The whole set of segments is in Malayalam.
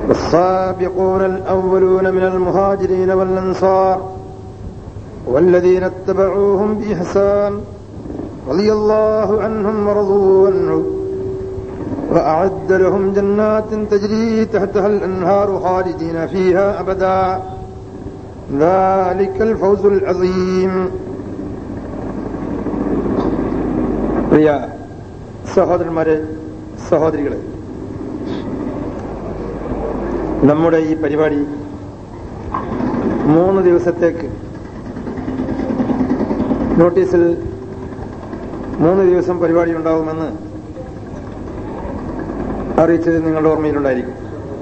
والسابقون الأولون من المهاجرين والأنصار والذين اتبعوهم بإحسان رضي الله عنهم ورضوا عنه وأعد لهم جنات تجري تحتها الأنهار خالدين فيها أبدا ذلك الفوز العظيم പ്രിയ സഹോദരന്മാരെ സഹോദരികളെ നമ്മുടെ ഈ പരിപാടി മൂന്ന് ദിവസത്തേക്ക് നോട്ടീസിൽ മൂന്ന് ദിവസം പരിപാടി ഉണ്ടാകുമെന്ന് അറിയിച്ചത് നിങ്ങളുടെ ഓർമ്മയിലുണ്ടായിരിക്കും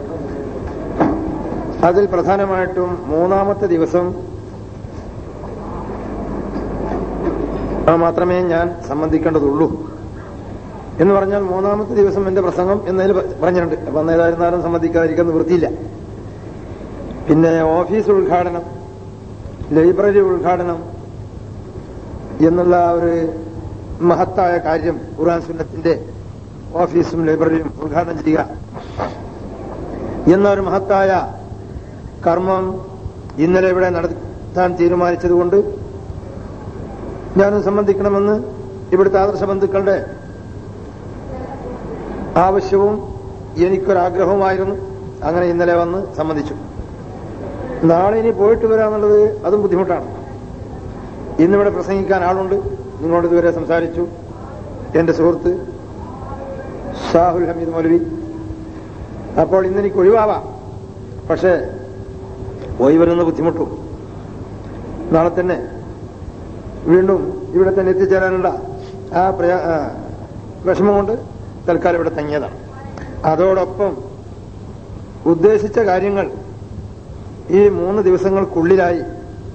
അതിൽ പ്രധാനമായിട്ടും മൂന്നാമത്തെ ദിവസം മാത്രമേ ഞാൻ സംബന്ധിക്കേണ്ടതുള്ളൂ എന്ന് പറഞ്ഞാൽ മൂന്നാമത്തെ ദിവസം എന്റെ പ്രസംഗം എന്നതിൽ പറഞ്ഞിട്ടുണ്ട് അപ്പൊ അന്ന് ഏതായിരുന്നാലും സംബന്ധിക്കാതിരിക്കാൻ നിവൃത്തിയില്ല പിന്നെ ഓഫീസ് ഉദ്ഘാടനം ലൈബ്രറി ഉദ്ഘാടനം എന്നുള്ള ഒരു മഹത്തായ കാര്യം ഖുർആൻ സുന്നത്തിന്റെ ഓഫീസും ലൈബ്രറിയും ഉദ്ഘാടനം ചെയ്യുക എന്നൊരു മഹത്തായ കർമ്മം ഇന്നലെ ഇവിടെ നടത്താൻ തീരുമാനിച്ചതുകൊണ്ട് ഞാനും സംബന്ധിക്കണമെന്ന് ഇവിടുത്തെ ആദർശ ബന്ധുക്കളുടെ ആവശ്യവും എനിക്കൊരാഗ്രഹവുമായിരുന്നു അങ്ങനെ ഇന്നലെ വന്ന് സംബന്ധിച്ചു നാളെ ഇനി പോയിട്ട് വരാന്നുള്ളത് അതും ബുദ്ധിമുട്ടാണ് ഇന്നിവിടെ പ്രസംഗിക്കാൻ ആളുണ്ട് നിങ്ങളോട് ഇതുവരെ സംസാരിച്ചു എന്റെ സുഹൃത്ത് ഷാഹുൽ ഹമീദ് മൗലവി അപ്പോൾ ഇന്നെനിക്ക് ഒഴിവാവാം പക്ഷേ പോയി വരുന്ന ബുദ്ധിമുട്ടും നാളെ തന്നെ വീണ്ടും ഇവിടെ തന്നെ എത്തിച്ചേരാനുള്ള ആ പ്രയാ വിഷമം കൊണ്ട് തൽക്കാലം ഇവിടെ തങ്ങിയതാണ് അതോടൊപ്പം ഉദ്ദേശിച്ച കാര്യങ്ങൾ ഈ മൂന്ന് ദിവസങ്ങൾക്കുള്ളിലായി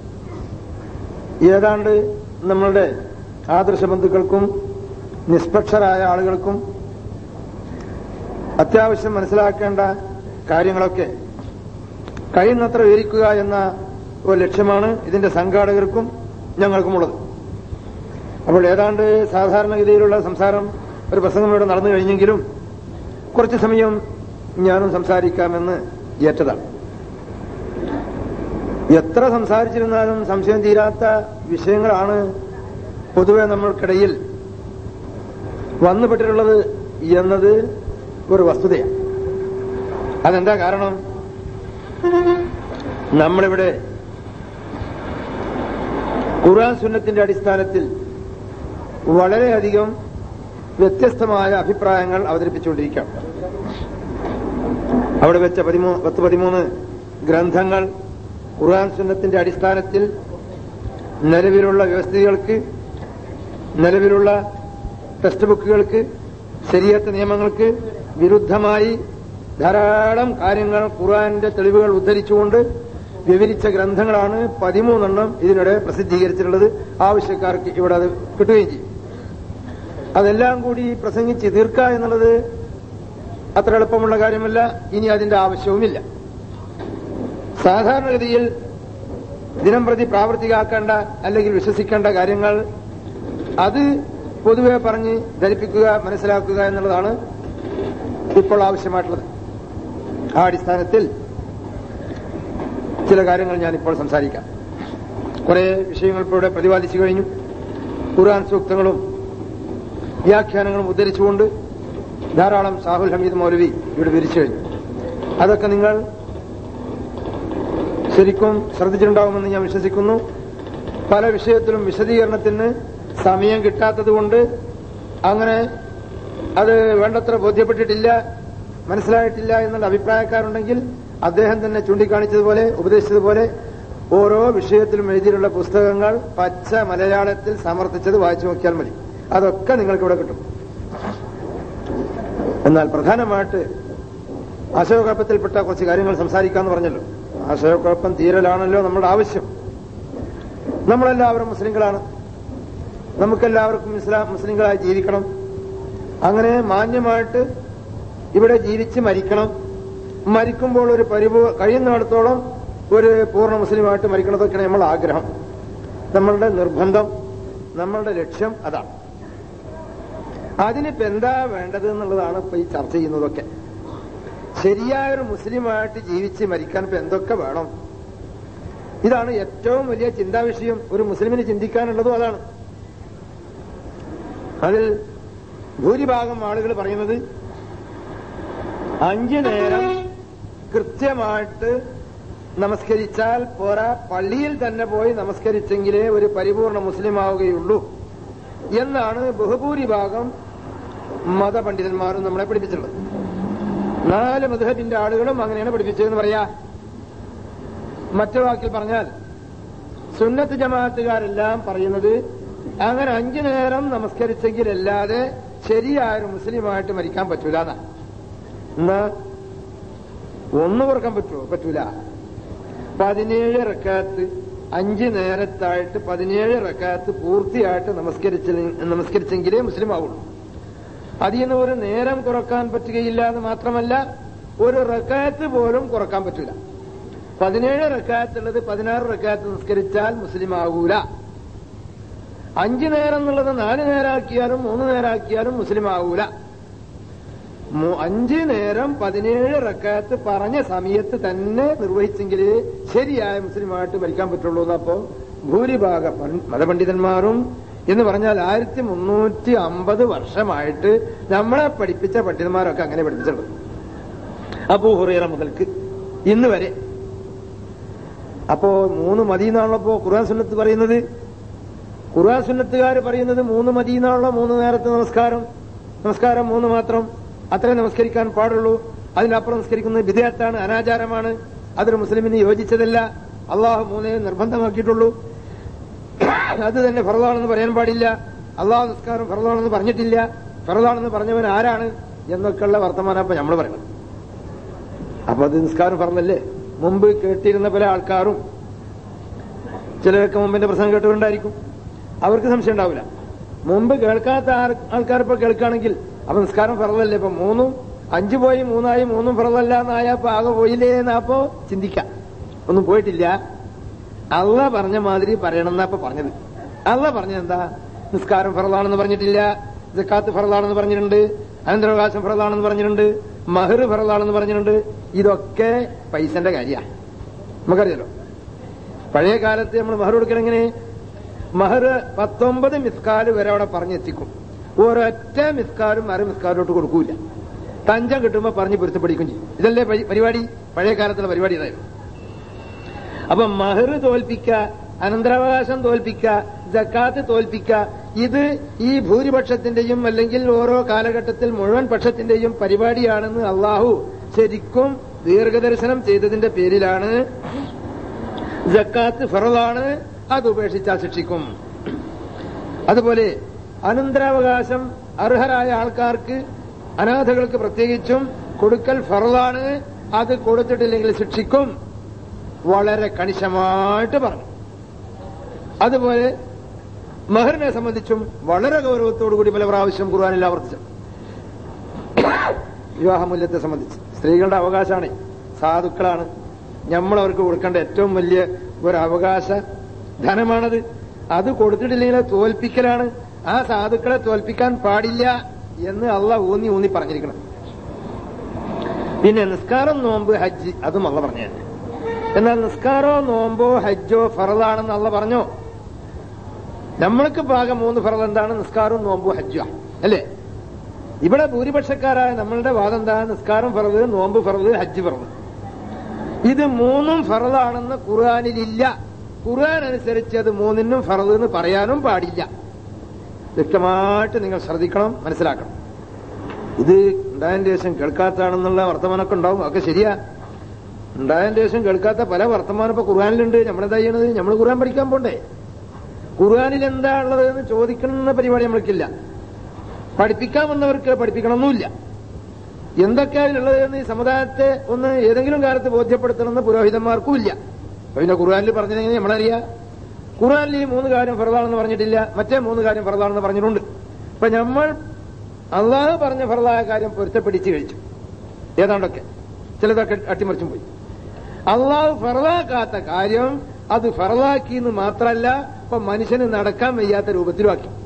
ഏതാണ്ട് നമ്മളുടെ ആദർശ ബന്ധുക്കൾക്കും നിഷ്പക്ഷരായ ആളുകൾക്കും അത്യാവശ്യം മനസ്സിലാക്കേണ്ട കാര്യങ്ങളൊക്കെ കഴിയുന്നത്ര വിവരിക്കുക എന്ന ഒരു ലക്ഷ്യമാണ് ഇതിന്റെ സംഘാടകർക്കും ഞങ്ങൾക്കുമുള്ളത് അപ്പോൾ ഏതാണ്ട് സാധാരണഗതിയിലുള്ള സംസാരം ഒരു പ്രസംഗം ഇവിടെ നടന്നു കഴിഞ്ഞെങ്കിലും കുറച്ചു സമയം ഞാനും സംസാരിക്കാമെന്ന് ഏറ്റതാണ് എത്ര സംസാരിച്ചിരുന്നാലും സംശയം തീരാത്ത വിഷയങ്ങളാണ് പൊതുവെ നമ്മൾക്കിടയിൽ വന്നുപെട്ടിട്ടുള്ളത് എന്നത് ഒരു വസ്തുതയാണ് അതെന്താ കാരണം നമ്മളിവിടെ ഖുർആൻ സുന്നത്തിന്റെ അടിസ്ഥാനത്തിൽ വളരെയധികം വ്യത്യസ്തമായ അഭിപ്രായങ്ങൾ അവതരിപ്പിച്ചുകൊണ്ടിരിക്കുകയാണ് അവിടെ വെച്ച പതിമൂ പത്ത് പതിമൂന്ന് ഗ്രന്ഥങ്ങൾ ഖുർആൻ സുന്നത്തിന്റെ അടിസ്ഥാനത്തിൽ നിലവിലുള്ള വ്യവസ്ഥിതികൾക്ക് നിലവിലുള്ള ടെക്സ്റ്റ് ബുക്കുകൾക്ക് ശരിയത്ത നിയമങ്ങൾക്ക് വിരുദ്ധമായി ധാരാളം കാര്യങ്ങൾ ഖുർആന്റെ തെളിവുകൾ ഉദ്ധരിച്ചുകൊണ്ട് വിവരിച്ച ഗ്രന്ഥങ്ങളാണ് പതിമൂന്നെണ്ണം ഇതിനിടെ പ്രസിദ്ധീകരിച്ചിട്ടുള്ളത് ആവശ്യക്കാർക്ക് ഇവിടെ അത് കിട്ടുകയും ചെയ്യും അതെല്ലാം കൂടി പ്രസംഗിച്ച് തീർക്കുക എന്നുള്ളത് അത്ര എളുപ്പമുള്ള കാര്യമല്ല ഇനി അതിന്റെ ആവശ്യവുമില്ല സാധാരണഗതിയിൽ ദിനം പ്രതി പ്രാവർത്തികമാക്കേണ്ട അല്ലെങ്കിൽ വിശ്വസിക്കേണ്ട കാര്യങ്ങൾ അത് പൊതുവെ പറഞ്ഞ് ധരിപ്പിക്കുക മനസ്സിലാക്കുക എന്നുള്ളതാണ് ഇപ്പോൾ ആവശ്യമായിട്ടുള്ളത് ആ അടിസ്ഥാനത്തിൽ ചില കാര്യങ്ങൾ ഞാനിപ്പോൾ സംസാരിക്കാം കുറെ വിഷയങ്ങൾ ഇപ്പോൾ ഇവിടെ പ്രതിപാദിച്ചു കഴിഞ്ഞു ഖുർആൻ സൂക്തങ്ങളും വ്യാഖ്യാനങ്ങളും ഉദ്ധരിച്ചുകൊണ്ട് ധാരാളം ഷാഹുൽ ഹമീദ് മൗലവി ഇവിടെ വിരിച്ചു കഴിഞ്ഞു അതൊക്കെ നിങ്ങൾ ശരിക്കും ശ്രദ്ധിച്ചിട്ടുണ്ടാവുമെന്ന് ഞാൻ വിശ്വസിക്കുന്നു പല വിഷയത്തിലും വിശദീകരണത്തിന് സമയം കിട്ടാത്തതുകൊണ്ട് അങ്ങനെ അത് വേണ്ടത്ര ബോധ്യപ്പെട്ടിട്ടില്ല മനസ്സിലായിട്ടില്ല എന്നുള്ള അഭിപ്രായക്കാരുണ്ടെങ്കിൽ അദ്ദേഹം തന്നെ ചൂണ്ടിക്കാണിച്ചതുപോലെ ഉപദേശിച്ചതുപോലെ ഓരോ വിഷയത്തിലും എഴുതിയിട്ടുള്ള പുസ്തകങ്ങൾ പച്ച മലയാളത്തിൽ സമർത്ഥിച്ചത് വായിച്ചു നോക്കിയാൽ മതി അതൊക്കെ നിങ്ങൾക്ക് ഇവിടെ കിട്ടും എന്നാൽ പ്രധാനമായിട്ട് ആശയക്കുഴപ്പത്തിൽപ്പെട്ട കുറച്ച് കാര്യങ്ങൾ സംസാരിക്കാന്ന് പറഞ്ഞല്ലോ ആശയക്കുഴപ്പം തീരലാണല്ലോ നമ്മുടെ ആവശ്യം നമ്മളെല്ലാവരും മുസ്ലിങ്ങളാണ് നമുക്കെല്ലാവർക്കും ഇസ്ലാം മുസ്ലിങ്ങളായി ജീവിക്കണം അങ്ങനെ മാന്യമായിട്ട് ഇവിടെ ജീവിച്ച് മരിക്കണം മരിക്കുമ്പോൾ ഒരു പരിപൂ കഴിയുന്നിടത്തോളം ഒരു പൂർണ്ണ മുസ്ലിമായിട്ട് മരിക്കണതൊക്കെയാണ് നമ്മൾ ആഗ്രഹം നമ്മളുടെ നിർബന്ധം നമ്മളുടെ ലക്ഷ്യം അതാണ് അതിനിപ്പോ എന്താ വേണ്ടത് എന്നുള്ളതാണ് ഇപ്പൊ ഈ ചർച്ച ചെയ്യുന്നതൊക്കെ ശരിയായൊരു മുസ്ലിമായിട്ട് ജീവിച്ച് മരിക്കാൻ ഇപ്പൊ എന്തൊക്കെ വേണം ഇതാണ് ഏറ്റവും വലിയ ചിന്താവിഷയം ഒരു മുസ്ലിമിന് ചിന്തിക്കാനുള്ളതും അതാണ് അതിൽ ഭൂരിഭാഗം ആളുകൾ പറയുന്നത് അഞ്ചു നേരം കൃത്യമായിട്ട് നമസ്കരിച്ചാൽ പോരാ പള്ളിയിൽ തന്നെ പോയി നമസ്കരിച്ചെങ്കിലേ ഒരു പരിപൂർണ മുസ്ലിം ആവുകയുള്ളൂ എന്നാണ് ബഹുഭൂരിഭാഗം മതപണ്ഡിതന്മാരും നമ്മളെ പഠിപ്പിച്ചിട്ടുള്ളത് നാല് മധുഹബിന്റെ ആളുകളും അങ്ങനെയാണ് പഠിപ്പിച്ചതെന്ന് പറയാ മറ്റു വാക്കിൽ പറഞ്ഞാൽ സുന്നത്ത് ജമാഅത്തുകാരെല്ലാം പറയുന്നത് അങ്ങനെ അഞ്ചു നേരം നമസ്കരിച്ചെങ്കിലല്ലാതെ ശരിയായ ഒരു മുസ്ലിമായിട്ട് മരിക്കാൻ പറ്റൂല എന്നാ എന്നാ ഒന്ന് കുറക്കാൻ പറ്റുമോ പറ്റൂല പതിനേഴ് റക്കാത്ത് അഞ്ച് നേരത്തായിട്ട് പതിനേഴ് റക്കാത്ത് പൂർത്തിയായിട്ട് നമസ്കരിച്ച നമസ്കരിച്ചെങ്കിലേ മുസ്ലിം ആവുള്ളൂ അതിൽ നിന്ന് ഒരു നേരം കുറക്കാൻ പറ്റുകയില്ല എന്ന് മാത്രമല്ല ഒരു റക്കാത്ത് പോലും കുറക്കാൻ പറ്റൂല പതിനേഴ് റക്കാത്തുള്ളത് പതിനാറ് റക്കാത്ത് നിസ്കരിച്ചാൽ മുസ്ലിം ആകൂല അഞ്ചു നേരം എന്നുള്ളത് നാല് നേരാക്കിയാലും മൂന്ന് നേരാക്കിയാലും മുസ്ലിം ആകൂല മു- അഞ്ച് നേരം പതിനേഴ് റക്കാത്ത് പറഞ്ഞ സമയത്ത് തന്നെ നിർവഹിച്ചെങ്കിൽ ശരിയായ മുസ്ലിമായിട്ട് മരിക്കാൻ പറ്റുള്ളൂ എന്നപ്പോ ഭൂരിഭാഗ പൺ- മതപണ്ഡിതന്മാരും എന്ന് പറഞ്ഞാൽ ആയിരത്തി മുന്നൂറ്റി അമ്പത് വർഷമായിട്ട് നമ്മളെ പഠിപ്പിച്ച പണ്ഡിതന്മാരൊക്കെ അങ്ങനെ പഠിപ്പിച്ചിട്ടുണ്ട് അബൂ ഹുറൈറ മുതൽക്ക് ഇന്ന് വരെ അപ്പോ മൂന്ന് മതി എന്നാണല്ലോ ഇപ്പോ ഖുർആൻ സുന്നത്ത് പറയുന്നത് ഖുർആൻ സുന്നത്തുകാർ പറയുന്നത് മൂന്ന് മതി എന്നാണല്ലോ മൂന്ന് നേരത്തെ നമസ്കാരം നമസ്കാരം മൂന്ന് മാത്രം അത്രേ നമസ്കരിക്കാൻ പാടുള്ളൂ അതിനപ്പുറം നമസ്കരിക്കുന്നത് വിധേയത്താണ് അനാചാരമാണ് അതൊരു മുസ്ലിമിന് യോജിച്ചതല്ല അള്ളാഹു മൂന്നേ നിർബന്ധമാക്കിയിട്ടുള്ളൂ അത് തന്നെ ഫറദാണെന്ന് പറയാൻ പാടില്ല അള്ളാഹു നിസ്കാരം ഫറദാണെന്ന് പറഞ്ഞിട്ടില്ല ഫറദാണെന്ന് പറഞ്ഞവൻ ആരാണ് എന്നൊക്കെയുള്ള വർത്തമാനം അപ്പൊ നമ്മൾ പറയണം അപ്പൊ അത് നിസ്കാരം ഫറന്നല്ലേ മുമ്പ് കേട്ടിരുന്ന പല ആൾക്കാരും ചിലരൊക്കെ മുമ്പിന്റെ പ്രസംഗം കേട്ടുകൊണ്ടായിരിക്കും അവർക്ക് സംശയം ഉണ്ടാവില്ല മുമ്പ് കേൾക്കാത്ത ആർ- ആൾക്കാർ ഇപ്പൊ കേൾക്കുകയാണെങ്കിൽ അപ്പൊ നിസ്കാരം ഫറന്നല്ലേ ഇപ്പൊ മൂന്നും അഞ്ചു പോയി മൂന്നായി മൂന്നും ഫറന്നല്ല എന്നായ അപ്പൊ ആകെ പോയില്ലേ എന്നപ്പോ ചിന്തിക്കാം ഒന്നും പോയിട്ടില്ല അള്ള പറഞ്ഞ മാതിരി പറയണം എന്നാ ഇപ്പൊ പറഞ്ഞത് അള്ള പറഞ്ഞത് എന്താ നിസ്കാരം ഫറലാണെന്ന് പറഞ്ഞിട്ടില്ല ജക്കാത്ത് ഫറലാണെന്ന് പറഞ്ഞിട്ടുണ്ട് അനന്തരാവകാശം ഫറലാണെന്ന് പറഞ്ഞിട്ടുണ്ട് മഹർ ഫറലാണെന്ന് പറഞ്ഞിട്ടുണ്ട് ഇതൊക്കെ പൈസന്റെ കാര്യമാണ് നമുക്കറിയാലോ പഴയ കാലത്ത് നമ്മൾ മഹർ കൊടുക്കണം എങ്ങനെ മഹർ പത്തൊമ്പത് മിസ്കാല് വരെ അവിടെ പറഞ്ഞെത്തിക്കും ഒരൊറ്റ മിസ്കാലും അര മിസ്കാലോട്ട് കൊടുക്കൂല തഞ്ചം കിട്ടുമ്പോ പറഞ്ഞ് പൊരുത്തപ്പെടിക്കും ചെയ്യും ഇതല്ലേ പരി- പരിപാടി പഴയ കാലത്തുള്ള പരിപാടി ഇതായിരുന്നു അപ്പൊ മഹർ തോൽപ്പിക്ക അനന്തരാവകാശം തോൽപ്പിക്ക ജക്കാത്ത് തോൽപ്പിക്ക ഇത് ഈ ഭൂരിപക്ഷത്തിന്റെയും അല്ലെങ്കിൽ ഓരോ കാലഘട്ടത്തിൽ മുഴുവൻ പക്ഷത്തിന്റെയും പരിപാടിയാണെന്ന് അള്ളാഹു ശരിക്കും ദീർഘദർശനം ചെയ്തതിന്റെ പേരിലാണ് ജക്കാത്ത് ഫറലാണ് അത് ഉപേക്ഷിച്ചാൽ ശിക്ഷിക്കും അതുപോലെ അനന്തരാവകാശം അർഹരായ ആൾക്കാർക്ക് അനാഥകൾക്ക് പ്രത്യേകിച്ചും കൊടുക്കൽ ഫറലാണ് അത് കൊടുത്തിട്ടില്ലെങ്കിൽ ശിക്ഷിക്കും വളരെ കണിശമായിട്ട് പറഞ്ഞു അതുപോലെ മഹറിനെ സംബന്ധിച്ചും വളരെ ഗൗരവത്തോടുകൂടി പല പ്രാവശ്യം ഖുർആാനിൽ ആവർത്തിച്ചു വിവാഹമൂല്യത്തെ സംബന്ധിച്ച് സ്ത്രീകളുടെ അവകാശമാണ് സാധുക്കളാണ് നമ്മൾ അവർക്ക് കൊടുക്കേണ്ട ഏറ്റവും വലിയ ഒരു അവകാശ ധനമാണത് അത് കൊടുത്തിട്ടില്ലെങ്കിൽ അത് തോൽപ്പിക്കലാണ് ആ സാധുക്കളെ തോൽപ്പിക്കാൻ പാടില്ല എന്ന് അള്ള ഊന്നി ഊന്നി പറഞ്ഞിരിക്കണം പിന്നെ നിസ്കാരം നോമ്പ് ഹജ്ജ് അതും അള്ള പറഞ്ഞു തന്നെ എന്നാൽ നിസ്കാരോ നോമ്പോ ഹജ്ജോ ഫറലാണെന്ന് അള്ള പറഞ്ഞോ നമ്മൾക്ക് ഭാഗം മൂന്ന് ഫറൽ എന്താണ് നിസ്കാരവും നോമ്പും ഹജ്ജോ അല്ലേ ഇവിടെ ഭൂരിപക്ഷക്കാരായ നമ്മളുടെ വാദം എന്താ നിസ്കാരം ഫറത് നോമ്പ് ഫറത് ഹജ്ജ് ഫറത് ഇത് മൂന്നും ഫറലാണെന്ന് ഖുർആാനിലില്ല ഖുർആൻ അനുസരിച്ച് അത് മൂന്നിനും ഫറത് എന്ന് പറയാനും പാടില്ല വ്യക്തമായിട്ട് നിങ്ങൾ ശ്രദ്ധിക്കണം മനസ്സിലാക്കണം ഇത് ഉണ്ടായതിന്റെ ശേഷം കേൾക്കാത്തതാണെന്നുള്ള വർത്തമാനമൊക്കെ ഉണ്ടാവും ഒക്കെ ശരിയാ ഉണ്ടായതിന്റെ ശേഷം കേൾക്കാത്ത പല വർത്തമാനം ഇപ്പൊ ഖുർആാനിലുണ്ട് നമ്മളെന്താ ചെയ്യണത് നമ്മൾ ഖുർആൻ പഠിക്കാൻ പോണ്ടേ ഖുർആാനിൽ എന്താ ഉള്ളത് എന്ന് ചോദിക്കണമെന്ന പരിപാടി നമ്മൾക്കില്ല പഠിപ്പിക്കാൻ വന്നവർക്ക് പഠിപ്പിക്കണമെന്നില്ല എന്തൊക്കെയാണ് ഉള്ളത് എന്ന് ഈ സമുദായത്തെ ഒന്ന് ഏതെങ്കിലും കാലത്ത് ബോധ്യപ്പെടുത്തണമെന്ന് പുരോഹിതന്മാർക്കും ഇല്ല അപ്പൊ പിന്നെ ഖുർആാനിൽ പറഞ്ഞതെങ്ങനെ നമ്മളറിയാ ഖുർആാനിൽ ഈ മൂന്ന് കാര്യം ഫറദാണെന്ന് പറഞ്ഞിട്ടില്ല മറ്റേ മൂന്ന് കാര്യം ഫറദാണെന്ന് പറഞ്ഞിട്ടുണ്ട് അപ്പൊ നമ്മൾ അള്ളാഹ് പറഞ്ഞ ഫറദായ കാര്യം പൊരുത്തപ്പിടിച്ച് കഴിച്ചു ഏതാണ്ടൊക്കെ ചിലതൊക്കെ അട്ടിമറിച്ചും പോയി അള്ളാഹു ഫറദാക്കാത്ത കാര്യം അത് ഫറദാക്കി എന്ന് മാത്രമല്ല ഇപ്പൊ മനുഷ്യന് നടക്കാൻ വയ്യാത്ത രൂപത്തിലുമാക്കി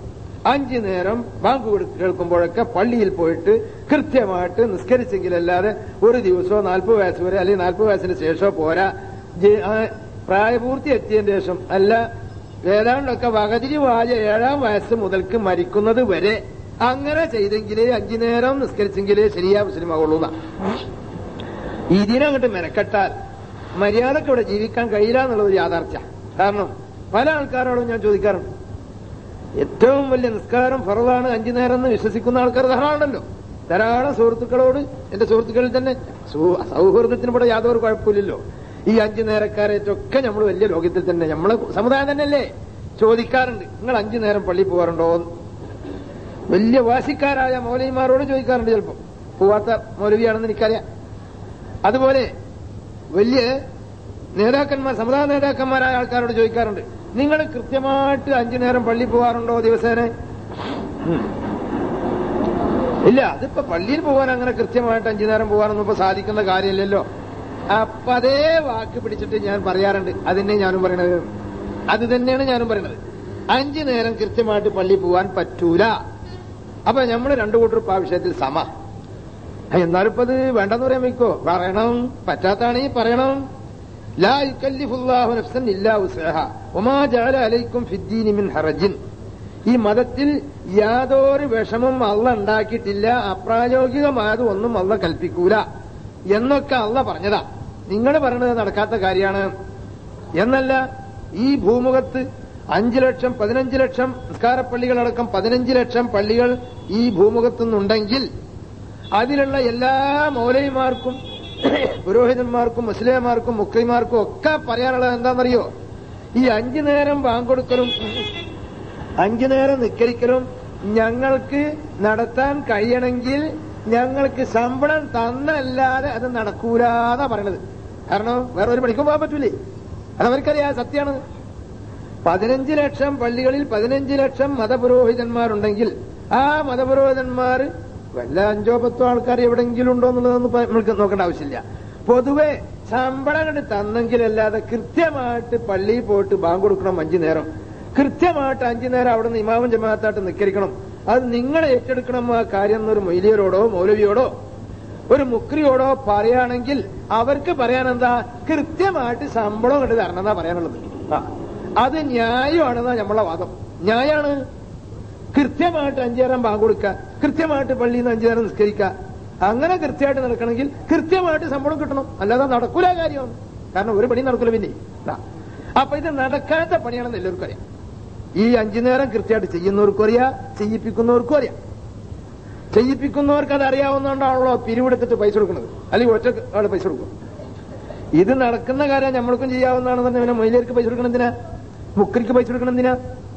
അഞ്ചു നേരം ബാങ്ക് കൊടു- കേൾക്കുമ്പോഴൊക്കെ പള്ളിയിൽ പോയിട്ട് കൃത്യമായിട്ട് നിസ്കരിച്ചെങ്കിലല്ലാതെ ഒരു ദിവസമോ നാൽപ്പത് വയസ്സ് വരെ അല്ലെങ്കിൽ നാൽപ്പത് വയസ്സിന് ശേഷമോ പോരാ ജെ- ആ പ്രായപൂർത്തി എത്തിയതിന് ശേഷം അല്ല ഏതാണ്ടൊക്കെ വകതിരിവായ ഏഴാം വയസ്സ് മുതൽക്ക് മരിക്കുന്നത് വരെ അങ്ങനെ ചെയ്തെങ്കിലേ അഞ്ചു നേരം നിസ്കരിച്ചെങ്കിലേ ശരിയാ മുസ്ലിമാകുള്ളൂ എന്നാ ഇതിനങ്ങോട്ട് മെനക്കെട്ടാൽ മര്യാദക്ക് ഇവിടെ ജീവിക്കാൻ കഴിയില്ല എന്നുള്ളത് ഒരു യാഥാർത്ഥ്യ കാരണം പല ആൾക്കാരോടും ഞാൻ ചോദിക്കാറുണ്ട് ഏറ്റവും വലിയ നിസ്കാരം ഫറവാണ് അഞ്ചു നേരം എന്ന് വിശ്വസിക്കുന്ന ആൾക്കാർ ധാരാളമല്ലോ ധാരാളം സുഹൃത്തുക്കളോട് എന്റെ സുഹൃത്തുക്കളിൽ തന്നെ സൗ- സൗഹൃദത്തിന് ഇവിടെ യാതൊരു കുഴപ്പമില്ലല്ലോ ഈ അഞ്ചു നേരക്കാരേറ്റൊക്കെ നമ്മൾ വലിയ ലോകത്തിൽ തന്നെ നമ്മളെ സമുദായം തന്നെയല്ലേ ചോദിക്കാറുണ്ട് നിങ്ങൾ അഞ്ചു നേരം പള്ളി പോകാറുണ്ടോ എന്ന്. വലിയ വാശിക്കാരായ മൗലവിമാരോട് ചോദിക്കാറുണ്ട് ചിലപ്പോൾ പോവാത്ത മൗലവിയാണെന്ന് എനിക്കറിയാം അതുപോലെ വലിയ നേതാക്കന്മാർ സമുദായ നേതാക്കന്മാരായ ആൾക്കാരോട് ചോദിക്കാറുണ്ട് നിങ്ങൾ കൃത്യമായിട്ട് അഞ്ചു നേരം പള്ളി പോകാറുണ്ടോ ദിവസേന ഉം. ഇല്ല അതിപ്പോ പള്ളിയിൽ പോകാൻ അങ്ങനെ കൃത്യമായിട്ട് അഞ്ചു നേരം പോകാനൊന്നും ഇപ്പൊ സാധിക്കുന്ന കാര്യമില്ലല്ലോ അപ്പൊ അതേ വാക്ക് പിടിച്ചിട്ട് ഞാൻ പറയാറുണ്ട് അതിനെ ഞാനും പറയണത് അത് തന്നെയാണ് ഞാനും പറയുന്നത് അഞ്ചു നേരം കൃത്യമായിട്ട് പള്ളി പോകാൻ പറ്റൂല അപ്പൊ നമ്മൾ രണ്ടു കൂട്ടർ ഇപ്പൊ ആ വിഷയത്തിൽ സമ എന്നാലും ഇപ്പൊ അത് വേണ്ടെന്ന് പറയാൻ വെക്കോ പറയണം പറ്റാത്താണെങ്കിൽ പറയണം ലാ യുക്കല്ലിഫുല്ലാഹു നഫ്സൻ ഇല്ലാ ഉസ്അഹ വമാ ജഅല അലൈക്കും ഫിദ്ദീനി മിൻ ഹറജിൻ ഈ മതത്തിൽ യാതൊരു വിഷമം അള്ള ഉണ്ടാക്കിയിട്ടില്ല അപ്രായോഗികമായത് ഒന്നും അള്ള കൽപ്പിക്കൂല എന്നൊക്കെ അള്ള പറഞ്ഞതാ നിങ്ങൾ പറയണത് നടക്കാത്ത കാര്യമാണ് എന്നല്ല ഈ ഭൂമുഖത്ത് അഞ്ചു ലക്ഷം പതിനഞ്ച് ലക്ഷം നിസ്കാരപ്പള്ളികളടക്കം പതിനഞ്ച് ലക്ഷം പള്ളികൾ ഈ ഭൂമുഖത്തുനിന്നുണ്ടെങ്കിൽ അതിലുള്ള എല്ലാ മൗലവിമാർക്കും പുരോഹിതന്മാർക്കും മുസ്ലിംമാർക്കും മുക്രിമാർക്കും ഒക്കെ പറയാനുള്ളത് എന്താണെന്നറിയോ ഈ അഞ്ചു നേരം ബാങ്കൊടുക്കലും അഞ്ചു നേരം നിക്കരിക്കലും ഞങ്ങൾക്ക് നടത്താൻ കഴിയണമെങ്കിൽ ഞങ്ങൾക്ക് ശമ്പളം തന്നല്ലാതെ അത് നടക്കൂലാന്നാ പറയണത് കാരണം വേറെ ഒരു പണിക്കും പോകാൻ പറ്റൂലേ അതവർക്കറിയാം സത്യമാണ് പതിനഞ്ച് ലക്ഷം പള്ളികളിൽ പതിനഞ്ച് ലക്ഷം മതപുരോഹിതന്മാരുണ്ടെങ്കിൽ ആ മതപുരോഹിതന്മാർ വല്ല അഞ്ചോ പത്തോ ആൾക്കാർ എവിടെങ്കിലും ഉണ്ടോ എന്നുള്ളതൊന്നും ഇപ്പൊ നമ്മൾക്ക് നോക്കേണ്ട ആവശ്യമില്ല പൊതുവെ ശമ്പളം കണ്ട് തന്നെങ്കിലല്ലാതെ കൃത്യമായിട്ട് പള്ളിയിൽ പോയിട്ട് ബാങ്ക് കൊടുക്കണം അഞ്ചു നേരം കൃത്യമായിട്ട് അഞ്ചു നേരം അവിടെ നിന്ന് ഇമാവും ജമാഅത്തായിട്ട് നിക്കരിക്കണം അത് നിങ്ങൾ ഏറ്റെടുക്കണം ആ കാര്യം എന്നൊരു മൊയ്ലിയരോടോ മൗലവിയോടോ ഒരു മുക്രിയോടോ പറയുകയാണെങ്കിൽ അവർക്ക് പറയാൻ എന്താ കൃത്യമായിട്ട് ശമ്പളം കണ്ട് തരണം എന്നാ പറയാനുള്ളത് ആ. അത് ന്യായമാണെന്നാ നമ്മളെ വാദം ന്യായാണ് കൃത്യമായിട്ട് അഞ്ചേരം ബാങ്ക് കൊടുക്കുക കൃത്യമായിട്ട് പള്ളിയിൽ നിന്ന് അഞ്ചേരം നിസ്കരിക്കുക അങ്ങനെ കൃത്യമായിട്ട് നടക്കണമെങ്കിൽ കൃത്യമായിട്ട് ശമ്പളം കിട്ടണം അല്ലാതെ നടക്കൂല കാര്യം കാരണം ഒരു പണി നടക്കൂല പിന്നെ ആ. അപ്പൊ ഇത് നടക്കാത്ത പണിയാണെന്ന് എല്ലാവർക്കും അറിയാം ഈ അഞ്ചു നേരം കൃത്യമായിട്ട് ചെയ്യുന്നവർക്കും അറിയാം ചെയ്യിപ്പിക്കുന്നവർക്കും അറിയാം ചെയ്യിപ്പിക്കുന്നവർക്ക് അത് അറിയാവുന്നതുകൊണ്ടാണല്ലോ പിരിവെടുത്തിട്ട് പൈസ കൊടുക്കുന്നത് അല്ലെങ്കിൽ ഒറ്റ ആള് പൈസ കൊടുക്കും ഇത് നടക്കുന്ന കാര്യം നമ്മൾക്കും ചെയ്യാവുന്നതാണെന്ന് പറഞ്ഞാൽ പിന്നെ മൊയിലേക്ക് പൈസ കൊടുക്കണം എന്തിനാ മുക്കരിക്ക് പൈസ കൊടുക്കണം എന്തിനാ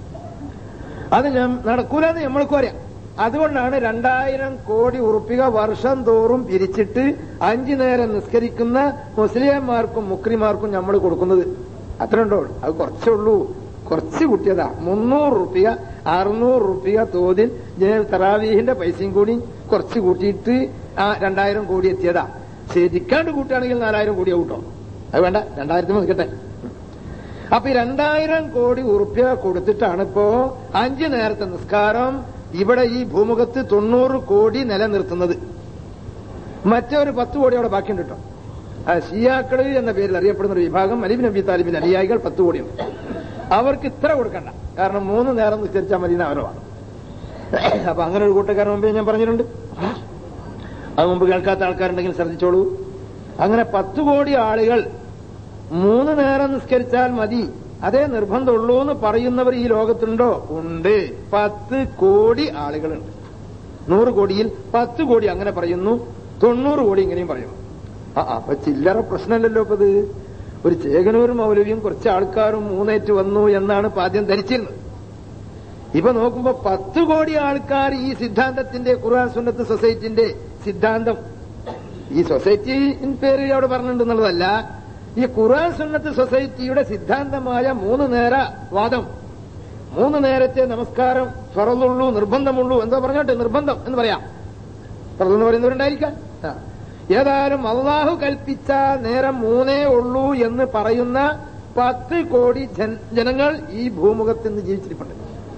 അത് ഞാൻ നടക്കൂലെന്ന് നമ്മൾക്കും അറിയാം അതുകൊണ്ടാണ് രണ്ടായിരം കോടി ഉറുപ്പിക വർഷം തോറും പിരിച്ചിട്ട് അഞ്ചു നേരം നിസ്കരിക്കുന്ന മുസ്ലിംമാർക്കും മുക്രിമാർക്കും നമ്മൾ കൊടുക്കുന്നത് അത്ര ഉണ്ടോ അത് കുറച്ചേ ഉള്ളൂ കുറച്ച് കൂട്ടിയതാ മുന്നൂറ് റുപ്യ അറുന്നൂറ് റുപ്യ തോതിൽ ഞാൻ തറാവീഹിന്റെ പൈസയും കൂടി കുറച്ച് കൂട്ടിയിട്ട് ആ രണ്ടായിരം കോടി എത്തിയതാ ശരിക്കാണ്ട് കൂട്ടുകയാണെങ്കിൽ നാലായിരം കോടിയാ കൂട്ടോ അത് വേണ്ട രണ്ടായിരത്തി നിൽക്കട്ടെ അപ്പൊ ഈ രണ്ടായിരം കോടി ഉറുപ്യ കൊടുത്തിട്ടാണ് ഇപ്പോ അഞ്ചു നേരത്തെ നിസ്കാരം ഇവിടെ ഈ ഭൂമുഖത്ത് തൊണ്ണൂറ് കോടി നിലനിർത്തുന്നത് മറ്റൊരു പത്ത് കോടി അവിടെ ബാക്കിയുണ്ട് കേട്ടോ ആ ഷിയാക്കള് എന്ന പേരിൽ അറിയപ്പെടുന്ന ഒരു വിഭാഗം അലിബ് നബി താലിബിന്റെ അനുയായികൾ പത്ത് കോടിയുണ്ട് അവർക്ക് ഇത്ര കൊടുക്കണ്ട കാരണം മൂന്ന് നേരം നിസ്കരിച്ചാൽ മതി എന്ന് അവരവാണ് അപ്പൊ അങ്ങനെ ഒരു കൂട്ടക്കാരൻ മുമ്പേ ഞാൻ പറഞ്ഞിട്ടുണ്ട് അത് മുമ്പ് കേൾക്കാത്ത ആൾക്കാരുണ്ടെങ്കിൽ ശ്രദ്ധിച്ചോളൂ അങ്ങനെ പത്ത് കോടി ആളുകൾ മൂന്ന് നേരം നിസ്കരിച്ചാൽ മതി അതേ നിർബന്ധമുള്ളൂ എന്ന് പറയുന്നവർ ഈ ലോകത്തുണ്ടോ ഉണ്ട് പത്ത് കോടി ആളുകളുണ്ട് നൂറ് കോടിയിൽ പത്ത് കോടി അങ്ങനെ പറയുന്നു തൊണ്ണൂറ് കോടി ഇങ്ങനെയും പറയുന്നു ആ അപ്പൊ ചില്ലറ പ്രശ്നമല്ലല്ലോ ഇപ്പൊ ഇത് ഒരു ചേകനൂർ മൗലവിയും കുറച്ച് ആൾക്കാരും മൂന്നേറ്റ് വന്നു എന്നാണ് ഇപ്പൊ ആദ്യം ധരിച്ചിരുന്നത് ഇപ്പൊ നോക്കുമ്പോ പത്ത് കോടി ആൾക്കാർ ഈ സിദ്ധാന്തത്തിന്റെ ഖുർആൻ സുന്നത്ത് സൊസൈറ്റിന്റെ സിദ്ധാന്തം ഈ സൊസൈറ്റി പേര് അവിടെ പറഞ്ഞിട്ടുണ്ടെന്നുള്ളതല്ല ഈ ഖുർആൻ സുന്നത്ത് സൊസൈറ്റിയുടെ സിദ്ധാന്തമായ മൂന്ന് നേര വാദം മൂന്ന് നേരത്തെ നമസ്കാരം ഫറലുള്ളൂ നിർബന്ധമുള്ളൂ എന്താ പറഞ്ഞോട്ടെ നിർബന്ധം എന്ന് പറയാം ഫറൽ എന്ന് പറയുന്നവരുണ്ടായിരിക്കാം ആ. ഏതായാലും അള്ളാഹു കൽപ്പിച്ച നേരം മൂന്നേ ഉള്ളൂ എന്ന് പറയുന്ന പത്ത് കോടി ജൻ- ജനങ്ങൾ ഈ ഭൂമുഖത്ത് നിന്ന് ജീവിച്ചിരിപ്പുണ്ട്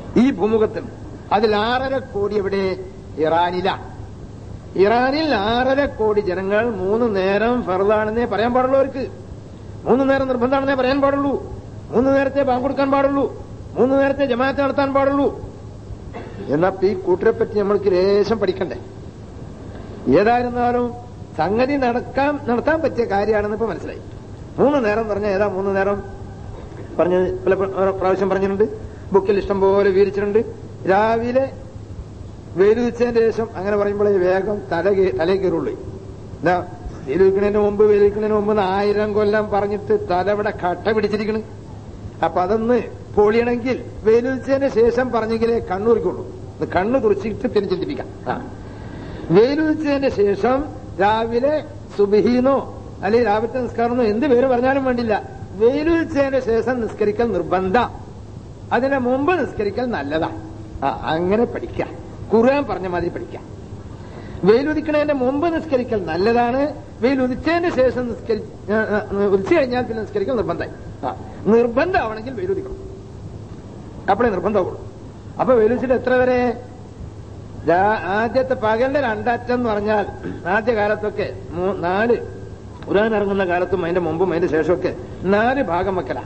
ഈ ഭൂമുഖത്തിൽ അതിൽ ആറര കോടി എവിടെ ഇറാനിലാണ് ഇറാനിൽ ആറര കോടി ജനങ്ങൾ മൂന്ന് നേരം ഫറദാണെന്നേ പറയാൻ പാടുള്ളൂ അവർക്ക് മൂന്ന് നേരം നിർബന്ധമാണെന്നേ പറയാൻ പാടുള്ളൂ മൂന്ന് നേരത്തെ ബാങ്ക് കൊടുക്കാൻ പാടുള്ളൂ മൂന്ന് നേരത്തെ ജമാഅത്ത് നടത്താൻ പാടുള്ളൂ എന്നപ്പോ ഈ കൂട്ടരെ പറ്റി നമ്മൾക്ക് ലേശം പഠിക്കണ്ടേ ഏതായിരുന്നാലും സംഗതി നടക്കാൻ നടത്താൻ പറ്റിയ കാര്യമാണെന്ന് ഇപ്പൊ മനസ്സിലായി മൂന്ന് നേരം പറഞ്ഞ ഏതാ മൂന്ന് നേരം പറഞ്ഞത് പല പ്ര- പ്രാവശ്യം പറഞ്ഞിട്ടുണ്ട് ബുക്കിൽ ഇഷ്ടം പോലെ വിവരിച്ചിട്ടുണ്ട് രാവിലെ വെയിലുദിച്ചതിന് ശേഷം അങ്ങനെ പറയുമ്പോഴേ വേഗം തല കേ- തലേ കയറുള്ളൂ എന്താ വെയിലുദിക്കുന്നതിന് മുമ്പ് വെയിലുദിക്കുന്നതിന് മുമ്പ് എന്ന് ആയിരം കൊല്ലം പറഞ്ഞിട്ട് തല ഇവിടെ കട്ട പിടിച്ചിരിക്കണ് അപ്പൊ അതൊന്ന് പൊളിയണമെങ്കിൽ വെയിലുദിച്ചതിന് ശേഷം പറഞ്ഞെങ്കിലേ കണ്ണുറിക്കുള്ളൂ ഇത് കണ്ണു തുറച്ചിട്ട് പിന്നെ ചിന്തിപ്പിക്കാം ആ വെയിലുദിച്ചതിന് ശേഷം രാവിലെ സുബിഹീനോ അല്ലെങ്കിൽ രാവിലത്തെ നിസ്കാരമോ എന്ത് പേര് പറഞ്ഞാലും വേണ്ടില്ല വെയിലുദിച്ചതിന് ശേഷം നിസ്കരിക്കൽ നിർബന്ധ അതിന് മുമ്പ് നിസ്കരിക്കൽ നല്ലതാ ആ അങ്ങനെ പഠിക്കാം ഖുർആൻ പറഞ്ഞ മാതിരി പഠിക്കാം വെയിലുദിക്കണതിന്റെ മുമ്പ് നിസ്കരിക്കൽ നല്ലതാണ് വെയിൽ ഉദിച്ചതിന് ശേഷം നിസ്കരി ആ, ആ, ഉദിച്ചു കഴിഞ്ഞാൽ പിന്നെ നിസ്കരിക്കൽ നിർബന്ധമായി ആ നിർബന്ധമാണെങ്കിൽ വെയിലുദിക്കണം അപ്പോഴേ നിർബന്ധമാവുള്ളൂ അപ്പൊ വെയിലുദിച്ചിട്ട് എത്ര വരെ രാ- ആദ്യത്തെ പകലിന്റെ രണ്ടറ്റം എന്ന് പറഞ്ഞാൽ ആദ്യ കാലത്തൊക്കെ മൂ- നാല് ഉരാൻ ഇറങ്ങുന്ന കാലത്തും അതിന്റെ മുമ്പും അതിന്റെ ശേഷമൊക്കെ നാല് ഭാഗം വെക്കല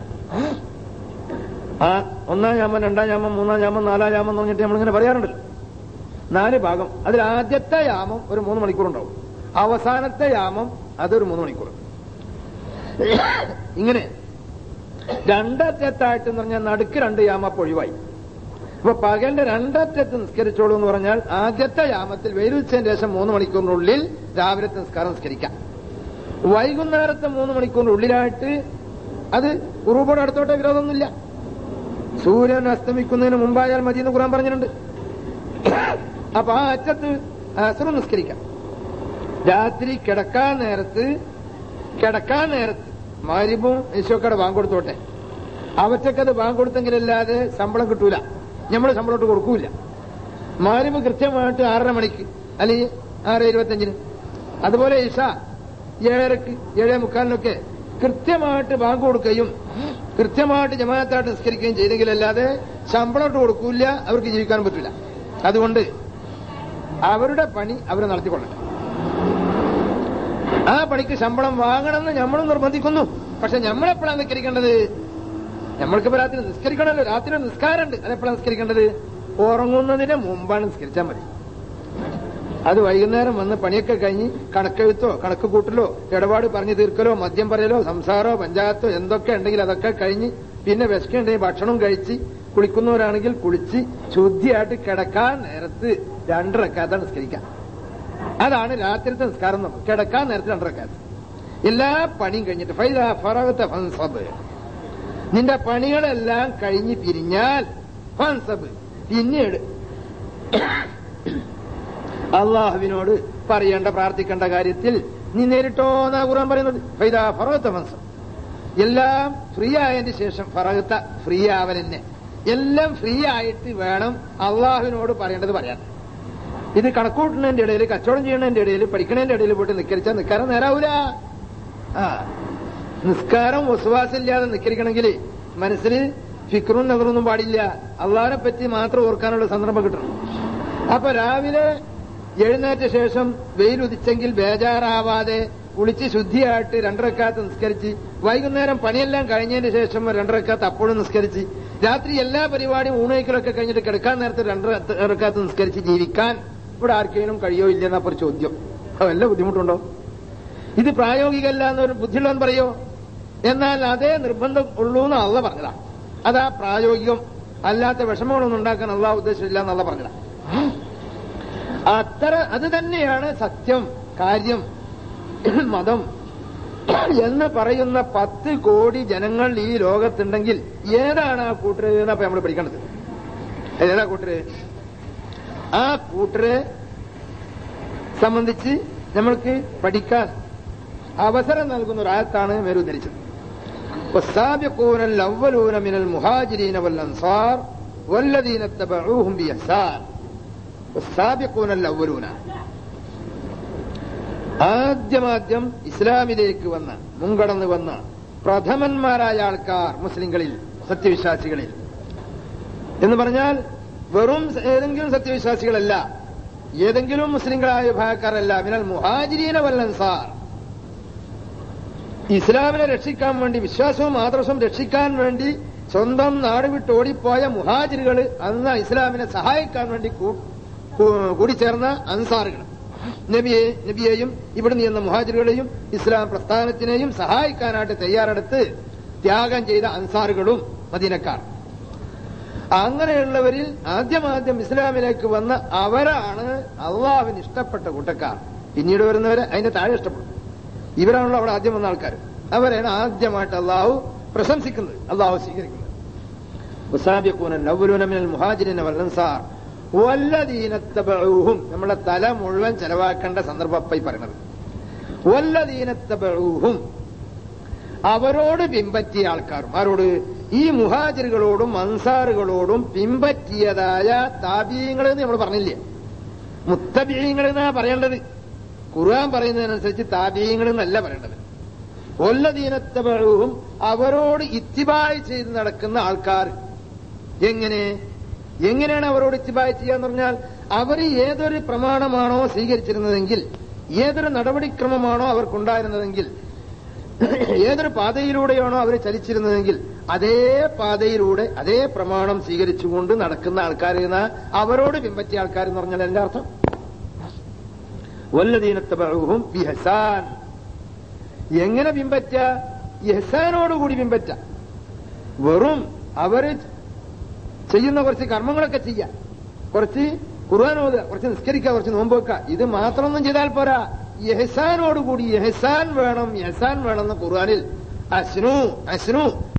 ആ ഒന്നാം യാമം രണ്ടാം യാമം മൂന്നാം യാമം നാലാം യാമം എന്ന് പറഞ്ഞിട്ട് നമ്മളിങ്ങനെ പറയാറുണ്ടല്ലോ നാല് ഭാഗം അതിൽ ആദ്യത്തെ യാമം ഒരു മൂന്ന് മണിക്കൂർ ഉണ്ടാവും അവസാനത്തെ യാമം അതൊരു മൂന്ന് മണിക്കൂർ ഇങ്ങനെ രണ്ടറ്റത്തായിട്ട് എന്ന് പറഞ്ഞാൽ നടുക്ക് രണ്ട് യാമ അപ്പൊ ഒഴിവായി അപ്പൊ പകലിന്റെ രണ്ടറ്റത്ത് നിസ്കരിച്ചോളൂ എന്ന് പറഞ്ഞാൽ ആദ്യത്തെ യാമത്തിൽ വെയിലുച്ചതിന് ശേഷം മൂന്ന് മണിക്കൂറിനുള്ളിൽ രാവിലത്തെ നിസ്കാരം നിസ്കരിക്കാം വൈകുന്നേരത്തെ മൂന്ന് മണിക്കൂറിന്റെ ഉള്ളിലായിട്ട് അത് ഉറൂബോട് അടുത്തോട്ടെ വിരോധമൊന്നുമില്ല സൂര്യൻ അസ്തമിക്കുന്നതിന് മുമ്പായാൽ മതി എന്ന് ഖുറാൻ പറഞ്ഞിട്ടുണ്ട് അപ്പൊ ആ അറ്റത്ത് അസറ് നിസ്കരിക്കാം രാത്രി കിടക്കാൻ നേരത്ത് കിടക്കാൻ നേരത്ത് മാരിബും ഈശോക്കടെ ബാങ്ക് കൊടുത്തോട്ടെ അവറ്റക്കത് ബാങ്ക് കൊടുത്തെങ്കിലല്ലാതെ ശമ്പളം കിട്ടൂല നമ്മൾ ശമ്പളം ഇട്ട് കൊടുക്കൂല മാരിബ് കൃത്യമായിട്ട് ആറര മണിക്ക് അല്ലെങ്കിൽ ആറ് ഇരുപത്തഞ്ചിന് അതുപോലെ ഇഷ ഏഴരക്ക് ഏഴേ മുക്കാലിനൊക്കെ കൃത്യമായിട്ട് ബാങ്ക് കൊടുക്കുകയും കൃത്യമായിട്ട് ജമാഅത്തായിട്ട് നിസ്കരിക്കുകയും ചെയ്തെങ്കിലല്ലാതെ ശമ്പളം ഇട്ട് കൊടുക്കൂല അവർക്ക് ജീവിക്കാൻ പറ്റില്ല അതുകൊണ്ട് അവരുടെ പണി അവർ നടത്തിക്കൊള്ളട്ടെ ആ പണിക്ക് ശമ്പളം വാങ്ങണമെന്ന് നമ്മളും നിർബന്ധിക്കുന്നു പക്ഷെ നമ്മളെപ്പോഴാണ് നിസ്കരിക്കേണ്ടത് നമ്മൾക്കിപ്പോ രാത്രി നിസ്കരിക്കണമല്ലോ രാത്രി ഒരു നിസ്കാരമുണ്ട് അതെപ്പോഴാണ് നിസ്കരിക്കേണ്ടത് ഉറങ്ങുന്നതിന് മുമ്പാണ് നിസ്കരിച്ചാൽ മതി അത് വൈകുന്നേരം വന്ന് പണിയൊക്കെ കഴിഞ്ഞ് കണക്കെഴുത്തോ കണക്ക് കൂട്ടലോ ഇടപാട് പറഞ്ഞു തീർക്കലോ മദ്യം പറയലോ സംസാരോ പഞ്ചായത്തോ എന്തൊക്കെ ഉണ്ടെങ്കിൽ അതൊക്കെ കഴിഞ്ഞ് പിന്നെ വിശക്കുണ്ടെങ്കിൽ ഭക്ഷണം കഴിച്ച് കുളിക്കുന്നവരാണെങ്കിൽ കുളിച്ച് ശുദ്ധിയായിട്ട് കിടക്കാൻ നേരത്ത് രണ്ടരക്കാത്ത നിസ്കരിക്കാം അതാണ് രാത്രിത്തെ നിസ്കാരം എന്ന് പറയുന്നത്. കിടക്കാൻ നേരത്തെ രണ്ടരക്കാത്ത എല്ലാ പണിയും കഴിഞ്ഞിട്ട് ഫൈദ ഫറഗത ഫൻസബ് നിന്റെ പണികളെല്ലാം കഴിഞ്ഞ് പിരിഞ്ഞാൽ ഫൻസബ് പിന്നീട് അള്ളാഹുവിനോട് പറയേണ്ട പ്രാർത്ഥിക്കേണ്ട കാര്യത്തിൽ നീ നേരിട്ടോ എന്നാ ഖുർആൻ പറയുന്നത് ഫൈദ ഫറഗത്ത ഫൻസബ് എല്ലാം ഫ്രീ ആയതിന് ശേഷം ഫറഗത്ത ഫ്രീ ആവലെന്നെ എല്ലാം ഫ്രീ ആയിട്ട് വേണം അള്ളാഹുവിനോട് പറയേണ്ടത് പറയാൻ ഇത് കണക്കൂട്ടുന്നതിന്റെ ഇടയിൽ കച്ചവടം ചെയ്യുന്നതിന്റെ ഇടയിൽ പഠിക്കണതിന്റെ ഇടയിൽ പോയിട്ട് നിക്കരിച്ചാൽ നിൽക്കാരം നേരാവൂല ആ നിസ്കാരം വസുവാസില്ലാതെ നിക്കരിക്കണമെങ്കിൽ മനസ്സിൽ ഫിക്റും നഗറൊന്നും പാടില്ല അള്ളാഹിനെ പറ്റി മാത്രം ഓർക്കാനുള്ള സന്ദർഭം കിട്ടണം അപ്പൊ രാവിലെ എഴുന്നേറ്റ ശേഷം വെയിൽ ഉദിച്ചെങ്കിൽ ബേജാറാവാതെ കുളിച്ച് ശുദ്ധിയായിട്ട് രണ്ടരക്കാത്ത് നിസ്കരിച്ച് വൈകുന്നേരം പണിയെല്ലാം കഴിഞ്ഞതിന് ശേഷം രണ്ടരക്കാത്ത് അപ്പോഴും നിസ്കരിച്ച് രാത്രി എല്ലാ പരിപാടിയും ഊണയിക്കലൊക്കെ കഴിഞ്ഞിട്ട് കിടക്കാൻ നേരത്തെ രണ്ടരക്കാത്ത് നിസ്കരിച്ച് ജീവിക്കാൻ ഇവിടെ ആർക്കെങ്കിലും കഴിയോ ഇല്ലെന്നാ ഒരു ചോദ്യം അത് വല്ല ബുദ്ധിമുട്ടുണ്ടോ ഇത് പ്രായോഗികമല്ല എന്നൊരു ബുദ്ധിയുള്ളവൻ പറയോ എന്നാൽ അതേ നിർബന്ധം ഉള്ളൂ എന്ന് അള്ള പറഞ്ഞതാ അതാ പ്രായോഗികം അല്ലാത്ത വിഷമങ്ങളൊന്നും ഉണ്ടാക്കാൻ അള്ളാഹ് ഉദ്ദേശിച്ചില്ല എന്നുള്ള പറഞ്ഞതാ അത്ര അത് തന്നെയാണ് സത്യം കാര്യം മതം എന്ന് പറയുന്ന പത്ത് കോടി ജനങ്ങൾ ഈ ലോകത്തുണ്ടെങ്കിൽ ഏതാണ് ആ കൂട്ടര് എന്നപ്പോ നമ്മൾ പഠിക്കേണ്ടത് ഏതാ കൂട്ടര് ആ കൂട്ടരെ സംബന്ധിച്ച് നമ്മൾക്ക് പഠിക്കാൻ അവസരം നൽകുന്ന ഒരു ആയത്താണ് മേലുദ്ധരിച്ചത് والسابقون الأولون من المهاجرين والأنصار والذين اتبعوهم بإحسان والسابقون الأولون ആദ്യമാദ്യം ഇസ്ലാമിലേക്ക് വന്ന മുൻകടന്നു വന്ന പ്രഥമന്മാരായ ആൾക്കാർ മുസ്ലിങ്ങളിൽ സത്യവിശ്വാസികളിൽ എന്ന് പറഞ്ഞാൽ വെറും ഏതെങ്കിലും സത്യവിശ്വാസികളല്ല ഏതെങ്കിലും മുസ്ലിങ്ങളായ വിഭാഗക്കാരല്ല മിനൽ മുഹാജിരീന വല്ലൻസാർ ഇസ്ലാമിനെ രക്ഷിക്കാൻ വേണ്ടി വിശ്വാസവും ആദർശവും രക്ഷിക്കാൻ വേണ്ടി സ്വന്തം നാട് വിട്ട് ഓടിപ്പോയ മുഹാജിറുകൾ അന്ന് ഇസ്ലാമിനെ സഹായിക്കാൻ വേണ്ടി കൂ- കൂ- കൂടിച്ചേർന്ന അൻസാറുകൾ നബിയെ നബിയെയും ഇവിടുന്ന് ചെന്ന മുഹാജിറുകളെയും ഇസ്ലാം പ്രസ്ഥാനത്തിനെയും സഹായിക്കാനായിട്ട് തയ്യാറെടുത്ത് ത്യാഗം ചെയ്ത അൻസാറുകളും മദീനക്കാർ അങ്ങനെയുള്ളവരിൽ ആദ്യമാദ്യം ഇസ്ലാമിലേക്ക് വന്ന അവരാണ് അള്ളാഹുവിന് ഇഷ്ടപ്പെട്ട കൂട്ടക്കാർ പിന്നീട് വരുന്നവരെ അതിന്റെ താഴെ ഇഷ്ടപ്പെടും ഇവരാണല്ലോ അവിടെ ആദ്യം വന്ന ആൾക്കാർ അവരെയാണ് ആദ്യമായിട്ട് അള്ളാഹു പ്രശംസിക്കുന്നത് അള്ളാഹു സ്വീകരിക്കുന്നത് വസാബിഖൂന നവ്വലൂന മിനൽ മുഹാജിരിന വല്ലൻസാർ വല്ലദീന തബഊഹും നമ്മളെ തല മുഴുവൻ ചെലവാക്കേണ്ട സന്ദർഭപ്പായി പറയുന്നത് വല്ലദീന തബഊഹും അവരോട് പിമ്പറ്റിയ ആൾക്കാരും ആരോട് ഈ മുഹാജിറുകളോടും അൻസാറുകളോടും പിമ്പറ്റിയതായ താപീയങ്ങൾ എന്ന് നമ്മൾ പറഞ്ഞില്ലേ മുത്തബീയങ്ങൾ എന്നാ പറയേണ്ടത് ഖുർആൻ പറയുന്നതിനനുസരിച്ച് താപീയങ്ങൾ എന്നല്ല പറയേണ്ടത് ഒല്ലദീനത്തബഴുവും അവരോട് ഇത്തിബായ് ചെയ്ത് നടക്കുന്ന ആൾക്കാർ എങ്ങനെ എങ്ങനെയാണ് അവരോട് ഇത്തിബായ് ചെയ്യാന്ന് പറഞ്ഞാൽ അവർ ഏതൊരു പ്രമാണമാണോ സ്വീകരിച്ചിരുന്നതെങ്കിൽ ഏതൊരു നടപടിക്രമമാണോ അവർക്കുണ്ടായിരുന്നതെങ്കിൽ ഏതൊരു പാതയിലൂടെയാണോ അവർ ചലിച്ചിരുന്നതെങ്കിൽ അതേ പാതയിലൂടെ അതേ പ്രമാണം സ്വീകരിച്ചുകൊണ്ട് നടക്കുന്ന ആൾക്കാർ എന്ന അവരോട് പിമ്പറ്റിയ ആൾക്കാർ എന്ന് പറഞ്ഞാൽ എന്റെ അർത്ഥം വല്ലദീനത്തബഴുഹും ബിഹസാൻ എങ്ങനെ പിമ്പറ്റ യഹസാനോടുകൂടി പിമ്പറ്റ വെറും അവര് ചെയ്യുന്ന കുറച്ച് കർമ്മങ്ങളൊക്കെ ചെയ്യാം കുറച്ച് ഖുർആൻ ഓതുക കുറച്ച് നിസ്കരിക്കുക കുറച്ച് നോമ്പ് വെക്കുക ഇത് മാത്രമൊന്നും ചെയ്താൽ പോരാ യഹസാനോടുകൂടി യഹസാൻ വേണം യഹസാൻ വേണം എന്ന് ഖുർആനിൽ അസ്നു അസ്നു